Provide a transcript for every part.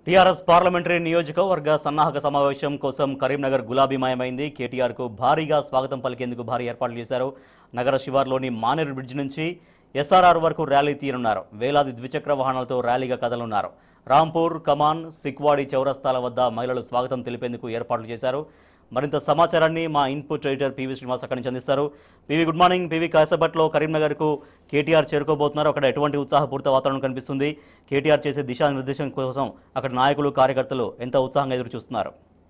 TRS parliamentary నియోజకవర్గ సన్నాహక సమావేశం కోసం కరీంనగర్ గులాబీమయమైంది కేటీఆర్కు భారీగా స్వాగతం పలికేందుకు భారీ ఏర్పాట్లు చేశారు నగర శివార్లోని మానేరు బ్రిడ్జ్ నుంచి ఎస్ఆర్ఆర్ వరకు ర్యాలీ తీరున్నారు వేలాది ద్విచక్ర వాహనాలతో ర్యాలీగా కదలున్నారు రాంపూర్ కమాన్ సిక్వాడి చౌరస్తాల వద్ద మహిళలు స్వాగతం తెలిపేందుకు ఏర్పాట్లు చేశారు మరింత సమాచారాన్ని మా ఇన్పుట్ ఎడిటర్ పివి శ్రీనివాస్ అక్కడి నుంచి అందిస్తారు పివి గుడ్ మార్నింగ్ పివి కాసేపట్లో కరీంనగర్కు కేటీఆర్ చేరుకోబోతున్నారు అక్కడ ఎటువంటి ఉత్సాహపూరిత వాతావరణం కనిపిస్తుంది కేటీఆర్ చేసే దిశానిర్దేశం కోసం అక్కడ నాయకులు కార్యకర్తలు ఎంత ఉత్సాహంగా ఎదురు చూస్తున్నారు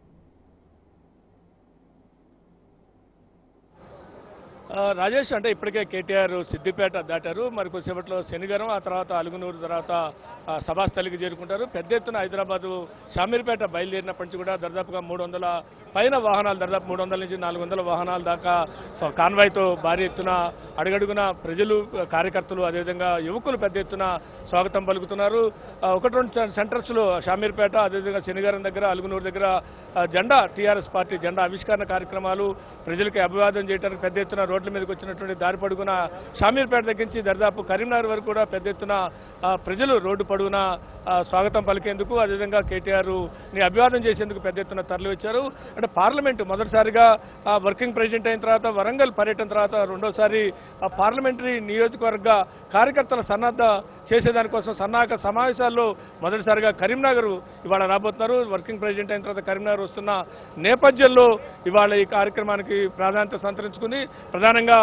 ఆ, రాజేష్ అంటే ఇప్పటికే కేటీఆర్ సిద్దిపేట దాటారు మరి కొద్దిసేపట్లో శనిగారం ఆ తర్వాత అలుగునూరు తర్వాత ఆ, సభాస్థలికి చేరుకుంటారు పెద్ద ఎత్తున హైదరాబాదు షామీర్పేట బయలుదేరినప్పటి నుంచి కూడా దాదాపుగా మూడు వందల పైన వాహనాలు దాదాపు మూడు వందల నుంచి నాలుగు వందల వాహనాల దాకా సో కాన్వాయ్తో భారీ ఎత్తున అడుగడుగున ప్రజలు కార్యకర్తలు అదేవిధంగా యువకులు పెద్ద ఎత్తున స్వాగతం పలుకుతున్నారు ఆ, ఒకటి రెండు సెంటర్స్లో షామీర్పేట అదేవిధంగా శనిగారం దగ్గర అలుగునూరు దగ్గర ఆ, జెండా టీఆర్ఎస్ పార్టీ జెండా ఆవిష్కరణ కార్యక్రమాలు ప్రజలకి అభివాదం చేయడానికి పెద్ద ఎత్తున రోడ్ల మీదకి వచ్చినటువంటి దారి పొడుగున షామీర్పేట దగ్గర నుంచి దర్దాపు కరీంనగర్ వరకు కూడా పెద్ద ఎత్తున ఆ, ప్రజలు రోడ్డు పొడవున ఆ, స్వాగతం పలికేందుకు అదేవిధంగా కేటీఆర్ ని అభివాదం చేసేందుకు పెద్ద ఎత్తున తరలి వచ్చారు అంటే పార్లమెంటు మొదటిసారిగా ఆ, వర్కింగ్ ప్రెసిడెంట్ అయిన తర్వాత వరంగల్ పర్యటన తర్వాత రెండోసారి ఆ పార్లమెంటరీ నియోజకవర్గ కార్యకర్తల సన్నద్ధ చేసేదానికోసం సన్నాహక సమావేశాల్లో మొదటిసారిగా కరీంనగర్ ఇవాళ రాబోతున్నారు వర్కింగ్ ప్రెసిడెంట్ అయిన తర్వాత కరీంనగర్ వస్తున్న నేపథ్యంలో ఇవాళ ఈ కార్యక్రమానికి ప్రాధాన్యత సంతరించుకుంది ప్రధానంగా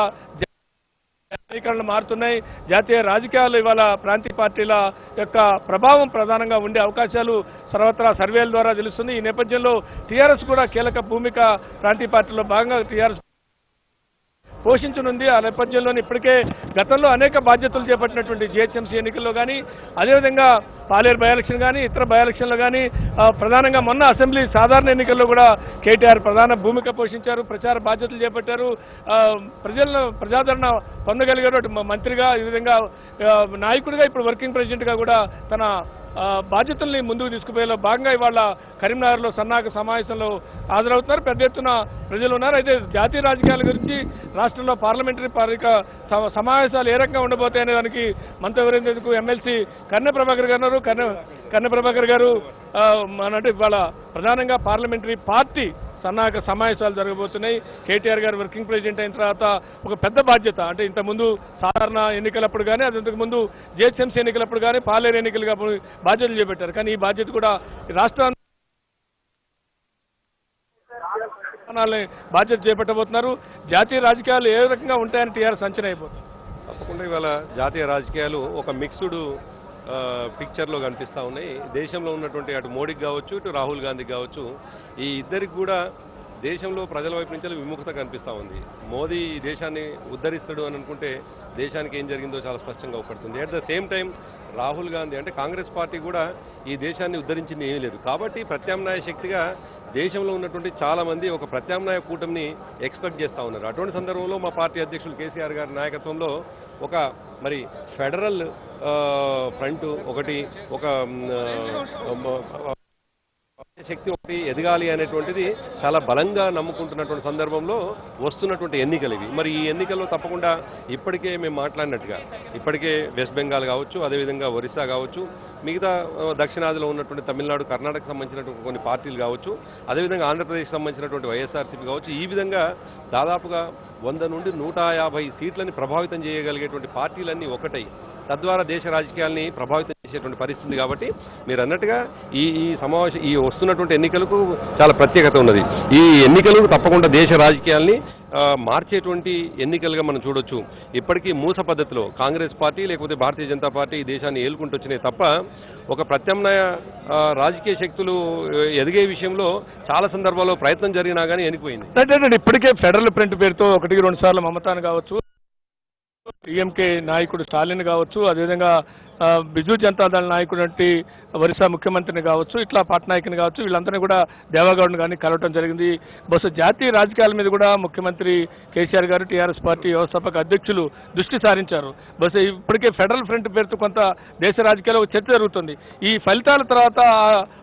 రాజకీయాలు మారుతున్నాయి జాతీయ రాజకీయాలు ఇవాళ ప్రాంతీయ పార్టీల యొక్క ప్రభావం ప్రధానంగా ఉండే అవకాశాలు సర్వత్రా సర్వేల ద్వారా తెలుస్తుంది ఈ నేపథ్యంలో టీఆర్ఎస్ కూడా కీలక భూమిక ప్రాంతీయ పార్టీలో భాగంగా టీఆర్ఎస్ పోషించనుంది ఆ నేపథ్యంలోనే ఇప్పటికే గతంలో అనేక బాధ్యతలు చేపట్టినటువంటి జిహెచ్ఎంసీ ఎన్నికల్లో కానీ అదేవిధంగా పాలేరు బై ఎలక్షన్ కానీ ఇతర బై ఎలక్షన్లో కానీ ఆ, ప్రధానంగా మొన్న అసెంబ్లీ సాధారణ ఎన్నికల్లో కూడా కేటీఆర్ ప్రధాన భూమిక పోషించారు ప్రచార బాధ్యతలు చేపట్టారు ఆ, ప్రజలను ప్రజాదరణ పొందగలిగారు అటు మ- మంత్రిగా ఈ విధంగా ఆ, నాయకుడిగా ఇప్పుడు వర్కింగ్ ప్రెసిడెంట్గా కూడా తన ఆ, బాధ్యతల్ని ముందుకు తీసుకుపోయేలో భాగంగా ఇవాళ కరీంనగర్లో సన్నాహక సమావేశంలో హాజరవుతున్నారు పెద్ద ఎత్తున ప్రజలు ఉన్నారు అయితే జాతీయ రాజకీయాల గురించి రాష్ట్రంలో పార్లమెంటరీ పారిక సమ- సమావేశాలు ఏ రకంగా ఉండబోతాయనే దానికి మంత్రి వివరించేందుకు ఎమ్మెల్సీ కన్నె ప్రభాకర్ గారు ఉన్నారు. కన్నె కన్నె ప్రభాకర్ గారు ఆ, మన అంటే ఇవాళ ప్రధానంగా పార్లమెంటరీ పార్టీ సన్నాహక సమావేశాలు జరగబోతున్నాయి కేటీఆర్ గారు వర్కింగ్ ప్రెసిడెంట్ అయిన తర్వాత ఒక పెద్ద బాధ్యత అంటే ఇంతకుముందు సాధారణ ఎన్నికలప్పుడు కానీ అది ఇంతకు ముందు జిహెచ్ఎంసీ ఎన్నికలప్పుడు కానీ పాలేరు ఎన్నికలుగా బాధ్యతలు చేపట్టారు కానీ ఈ బాధ్యత కూడా ఈ రాష్ట్రాన్ని స్థానాలని బాధ్యత చేపట్టబోతున్నారు జాతీయ రాజకీయాలు ఏ రకంగా ఉంటాయని టీఆర్ఎస్ అంచనా అయిపోతుంది తప్పకుండా ఇవాళ జాతీయ రాజకీయాలు ఒక మిక్స్డ్ పిక్చర్లో కనిపిస్తూ ఉన్నాయి దేశంలో ఉన్నటువంటి అటు మోడీకి కావచ్చు ఇటు రాహుల్ గాంధీకి కావచ్చు ఈ ఇద్దరికి కూడా దేశంలో ప్రజల వైపు నుంచి విముఖత కనిపిస్తూ ఉంది మోదీ ఈ దేశాన్ని ఉద్ధరిస్తాడు అని అనుకుంటే దేశానికి ఏం జరిగిందో చాలా స్పష్టంగా ఒకడుతుంది at the same time Rahul Gandhi అంటే కాంగ్రెస్ పార్టీ కూడా ఈ దేశాన్ని ఉద్ధరించింది ఏమీ లేదు కాబట్టి ప్రత్యామ్నాయ శక్తిగా దేశంలో ఉన్నటువంటి చాలా మంది ఒక ప్రత్యామ్నాయ కూటమిని ఎక్స్పెక్ట్ చేస్తూ ఉన్నారు అటువంటి సందర్భంలో మా పార్టీ అధ్యక్షులు కేసీఆర్ గారి నాయకత్వంలో ఒక మరి ఫెడరల్ ఆ, ఫ్రంట్ ఒకటి ఒక మ్, ఆ, శక్తి ఒకటి ఎదగాలి అనేటువంటిది చాలా బలంగా నమ్ముకుంటున్నటువంటి సందర్భంలో వస్తున్నటువంటి ఎన్నికలు ఇవి మరి ఈ ఎన్నికల్లో తప్పకుండా ఇప్పటికే మేము మాట్లాడినట్టుగా ఇప్పటికే వెస్ట్ బెంగాల్ కావచ్చు అదేవిధంగా ఒరిస్సా కావచ్చు మిగతా ఆ, దక్షిణాదిలో ఉన్నటువంటి తమిళనాడు కర్ణాటక సంబంధించినటువంటి కొన్ని పార్టీలు కావచ్చు అదేవిధంగా ఆంధ్రప్రదేశ్ సంబంధించినటువంటి వైఎస్ఆర్సీపీ కావచ్చు ఈ విధంగా దాదాపుగా వంద నుండి నూట యాభై సీట్లని ప్రభావితం చేయగలిగేటువంటి పార్టీలన్నీ ఒకటై తద్వారా దేశ రాజకీయాల్ని ప్రభావితం చేసేటువంటి పరిస్థితి ఉంది కాబట్టి మీరు అన్నట్టుగా ఈ ఈ సమావేశం ఈ వస్తున్నటువంటి ఎన్నికలకు చాలా ప్రత్యేకత ఉన్నది ఈ ఎన్నికలు తప్పకుండా దేశ రాజకీయాల్ని ఆ, మార్చేటువంటి ఎన్నికలుగా మనం చూడొచ్చు ఇప్పటికీ మూస పద్ధతిలో కాంగ్రెస్ పార్టీ లేకపోతే భారతీయ జనతా పార్టీ ఈ దేశాన్ని ఏలుకుంటూ వచ్చినాయి తప్ప ఒక ప్రత్యామ్నాయ ఆ, రాజకీయ శక్తులు ఆ, ఎదిగే విషయంలో చాలా సందర్భాల్లో ప్రయత్నం జరిగినా కానీ ఎనిపోయింది అంటే ఇప్పటికే ఫెడరల్ ఫ్రంట్ పేరుతో ఒకటికి రెండు సార్లు మమతాను కావచ్చు టీఎంకే నాయకుడు స్టాలిన్ కావచ్చు అదేవిధంగా ఆ, బిజు జనతాదళ నాయకుడు అంటే ఒరిస్సా ముఖ్యమంత్రిని కావచ్చు ఇట్లా పట్నాయకుని కావచ్చు వీళ్ళందరినీ కూడా దేవాగౌడ్ని కానీ కలవటం జరిగింది బహుశా జాతీయ రాజకీయాల మీద కూడా ముఖ్యమంత్రి కేసీఆర్ గారు టీఆర్ఎస్ పార్టీ వ్యవస్థాపక అధ్యక్షులు దృష్టి సారించారు బహుశా ఇప్పటికే ఫెడరల్ ఫ్రంట్ పేరుతో కొంత దేశ రాజకీయాల్లో ఒక చర్చ జరుగుతుంది ఈ ఫలితాల తర్వాత ఆ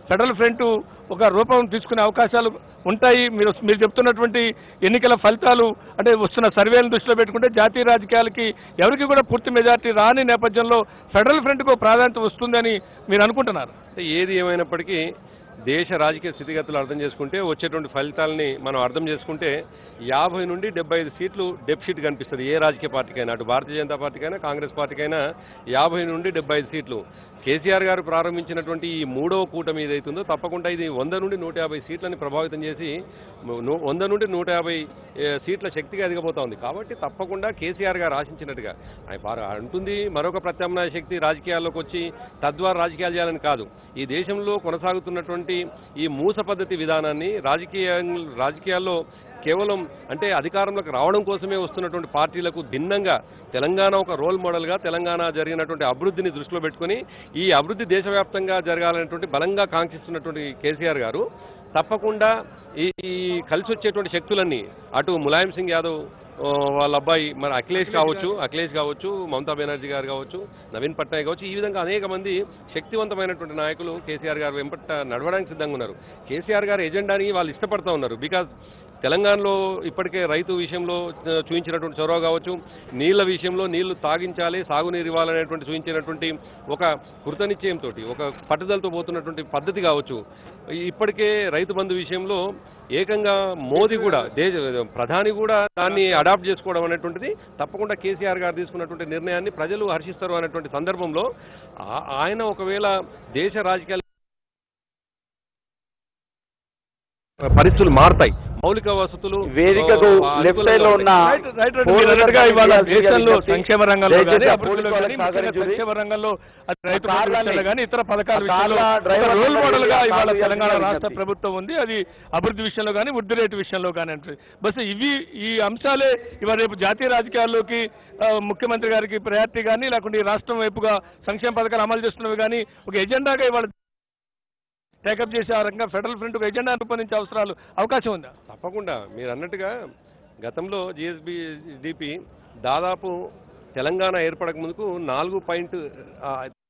ఫెడరల్ ఫ్రంట్ ఒక రూపం తీసుకునే అవకాశాలు ఉంటాయి మీరు మీరు చెప్తున్నటువంటి ఎన్నికల ఫలితాలు అంటే వస్తున్న సర్వేలను దృష్టిలో పెట్టుకుంటే జాతీయ రాజకీయాలకి ఎవరికి కూడా పూర్తి మెజార్టీ రాని నేపథ్యంలో ఫెడరల్ ఫ్రంట్కు ప్రాధాన్యత వస్తుందని మీరు అనుకుంటున్నారు అంటే ఏది ఏమైనప్పటికీ దేశ రాజకీయ స్థితిగతులు అర్థం చేసుకుంటే వచ్చేటువంటి ఫలితాలని మనం అర్థం చేసుకుంటే యాభై నుండి డెబ్బై ఐదు సీట్లు డెఫిసిట్ కనిపిస్తుంది ఏ రాజకీయ పార్టీకైనా అటు భారతీయ జనతా పార్టీకైనా కాంగ్రెస్ పార్టీకైనా యాభై నుండి డెబ్బై ఐదు సీట్లు కేసీఆర్ గారు ప్రారంభించినటువంటి ఈ మూడవ కూటమి ఏదైతుందో తప్పకుండా ఇది వంద నుండి నూట యాభై సీట్లని ప్రభావితం చేసి ను- వంద నుండి నూట యాభై ఏ, సీట్ల శక్తిగా ఎదిగబోతా ఉంది కాబట్టి తప్పకుండా కేసీఆర్ గారు ఆశించినట్టుగా ఆయన పార- అంటుంది మరొక ప్రత్యామ్నాయ శక్తి రాజకీయాల్లోకి వచ్చి తద్వారా రాజకీయాలు చేయాలని కాదు ఈ దేశంలో కొనసాగుతున్నటువంటి ఈ మూస పద్ధతి విధానాన్ని రాజకీయ రాజకీయాల్లో కేవలం అంటే అధికారంలోకి రావడం కోసమే వస్తున్నటువంటి పార్టీలకు భిన్నంగా తెలంగాణ ఒక రోల్ మోడల్గా తెలంగాణ జరిగినటువంటి అభివృద్ధిని దృష్టిలో పెట్టుకొని ఈ అభివృద్ధి దేశవ్యాప్తంగా జరగాలనేటువంటి బలంగా కాంక్షిస్తున్నటువంటి కేసీఆర్ గారు తప్పకుండా ఈ ఈ కలిసి వచ్చేటువంటి శక్తులన్నీ అటు ములాయం సింగ్ యాదవ్ ఆ, వాళ్ళ అబ్బాయి మన అఖిలేష్ కావచ్చు అఖిలేష్ కావచ్చు మమతా బెనర్జీ గారు కావచ్చు నవీన్ పట్నాయక్ కావచ్చు ఈ విధంగా అనేక మంది శక్తివంతమైనటువంటి నాయకులు కేసీఆర్ గారు వెంపట నడవడానికి సిద్ధంగా ఉన్నారు కేసీఆర్ గారి ఎజెండాని వాళ్ళు ఇష్టపడుతూ ఉన్నారు బికాజ్ తెలంగాణలో ఇప్పటికే రైతు విషయంలో ఆ, చూపించినటువంటి చొరవ కావచ్చు నీళ్ల విషయంలో నీళ్లు తాగించాలి సాగునీరు ఇవ్వాలనేటువంటి చూపించినటువంటి ఒక కృతనిశ్చయంతో ఒక పట్టుదలతో పోతున్నటువంటి పద్ధతి కావచ్చు ఇప్పటికే రైతు బంధు విషయంలో ఏకంగా మోదీ కూడా దేశ ప్రధాని కూడా దాన్ని అడాప్ట్ చేసుకోవడం అనేటువంటిది తప్పకుండా కేసీఆర్ గారు తీసుకున్నటువంటి నిర్ణయాన్ని ప్రజలు హర్షిస్తారు అనేటువంటి సందర్భంలో ఆ- ఆయన ఒకవేళ దేశ రాజకీయాలు పరిస్థితులు మారతాయి మౌలిక వసతులు వేదికకు ఆ, లెఫ్ట్ సైడ్ లో ఉన్న రైట్ రైట్ రైట్. పోలీసులకు మీరు అన్నట్టుగా ఇవాళ విజ్ఞప్తి దేశంలో విజ్ఞప్తి. సంక్షేమ రంగంలో దయచేసి కానీ ఆ అభివృద్ధిలో పోలీసు కానీ వాళ్ళకి ముఖ్యంగా సహకరించుడి. సంక్షేమ రంగంలో అది రైతు ఆ కార్లని- విషయంలో కానీ ఇతర పథకాల ఆ విషయంలో కార్ల ఒక డ్రైవర్ రోల్ అందరికీ మోడల్ గా ఆ ఇవాళ కార్లు తెలంగాణ ఇవ్వాలని రాష్ట్ర విజ్ఞప్తి. ప్రభుత్వం ఉంది అది అభివృద్ధి విషయంలో కానీ వృద్ధి రేటు విషయంలో కానీ అంటే బస్ ఇవి ఈ అంశాలే ఇవాళ రేపు జాతీయ రాజకీయాల్లోకి ఆ, ముఖ్యమంత్రి గారికి ప్రయారిటీ కానీ లేకుంటే ఈ రాష్ట్రం వైపుగా సంక్షేమ పథకాలు అమలు చేస్తున్నవి కానీ ఒక ఎజెండాగా ఇవాళ టేకప్ చేసే ఆ రకంగా ఫెడరల్ ఫ్రంట్ ఒక ఎజెండా రూపొందించే అవసరాలు అవకాశం ఉందా తప్పకుండా మీరు అన్నట్టుగా గతంలో జిఎస్బి డిపి దాదాపు తెలంగాణ ఏర్పడక ముందుకు నాలుగు పాయింట్